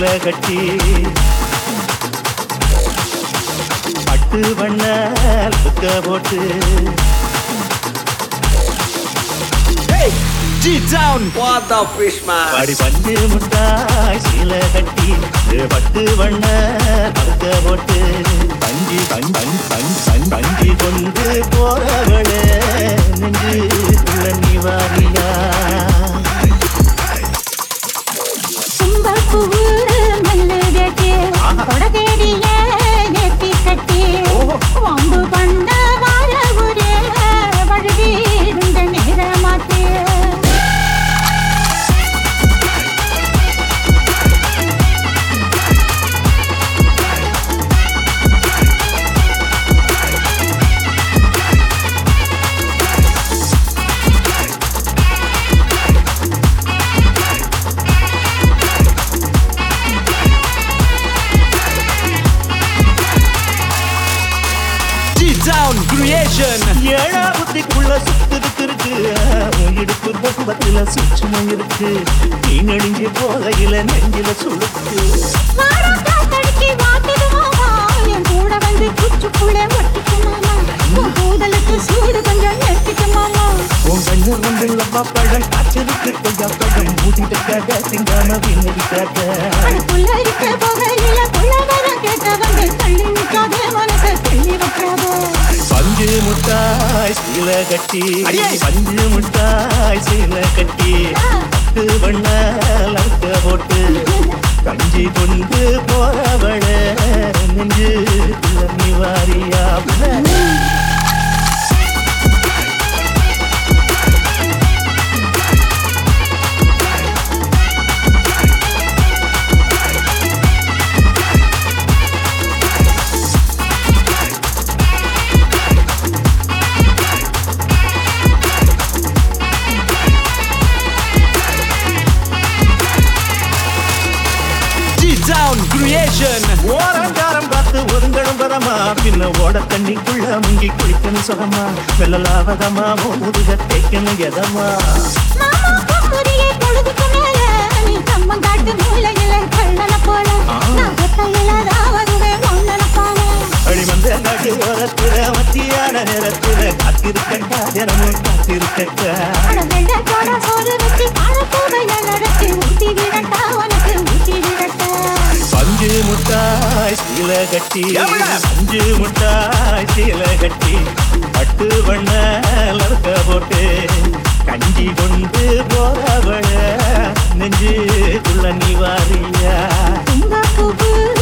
சீல கட்டி பட்டு வண்ண புக்க போட்டு G-Town! What the fish, man? பாடி பஞ்சு முட்டாய் சீல கட்டி பட்டு வண்ண புக்க போட்டு பஞ்சு பஞ் பஞ் பஞ் பஞ் பஞ்சு கொண்டு போறவளே நெஞ்சு நீ வாரியா தும்பப்பூவு மல்லுகட்டி, கொடகேடிய நெத்தி கட்டி, வம்பு பண்ண வாழ ஊரே, வழுவி இருந்த நேரமாச்சு. G-Town Creation! ஏழா புத்திக்குள்ள சுத்துருக்கு இருக்கு உன் இடுப்பு பக்குவத்துல சூட்சமம் இருக்கு நீ நெடுஞ்சு போகையில நெஞ்சில சுழுக்கு வாரம் காத்தடிச்சு வாட்டுது மாமா, என் கூட வந்து குச்சுக்குள்ளே ஒட்டிக்கு மாமா. உன் கூதலுக்கு சூடு கொஞ்சம் நெட்டிக்கு மாமா. உன் கண்ணு வந்து லவ்வா பழம் காய்ச்சலுக்கு கொய்யா பழம் மூடிட்டுக்காக சிங்காம வீணடிக்காக அதுக்குள்ள இருக்க புகையில புள்ள வரம் கேட்டவங்க தள்ளி நிற்காதே, மனசை தள்ளி வைக்காதே. பஞ்சு முட்டாய் சீல கட்டி அடியே! பஞ்சு முட்டாய் சீல கட்டி பட்டு வண்ண லக்க போட்டு கஞ்சி கொண்டு போறவள நெஞ்சு நீ வாரியா G-Town Creation! ஓரங்காரம் பார்த்து ஒருங்கணும் வரமா பின்ன ஓட தண்ணிக்குள்ள முங்கி குளிக்கணும் சுகமா வெள்ளலாவதமா முதுக தேய்க்கணும் எதமா மாமா பூக்குரியை பொழுதுக்கு மேல, நீ கம்மங்காட்டு மூலையில கள்ளன போல. நான் வெத்தையில ராவதுவே மன்னன போல. அழிமந்த நாட்டு ஓரத்துல மத்தியான நேரத்துல காத்திருக்கட்டா தினமும் காத்திருக்கட்டா அட வெள்ளத்தோட சோறு வச்சு வாழைப்பூவையில நடத்தி ஊட்டி விடட்டா, உனக்கு ஊட்டி விடட்டா. பஞ்சு முட்டாய் சீல கட்டி எவ்வளவு? பஞ்சு முட்டாய் சீல கட்டி பட்டு வண்ண லர்க்க போட்டு கஞ்சி கொண்டு போறவள நெஞ்சுக்குள்ள நீ வாரியா தும்பப்பூவு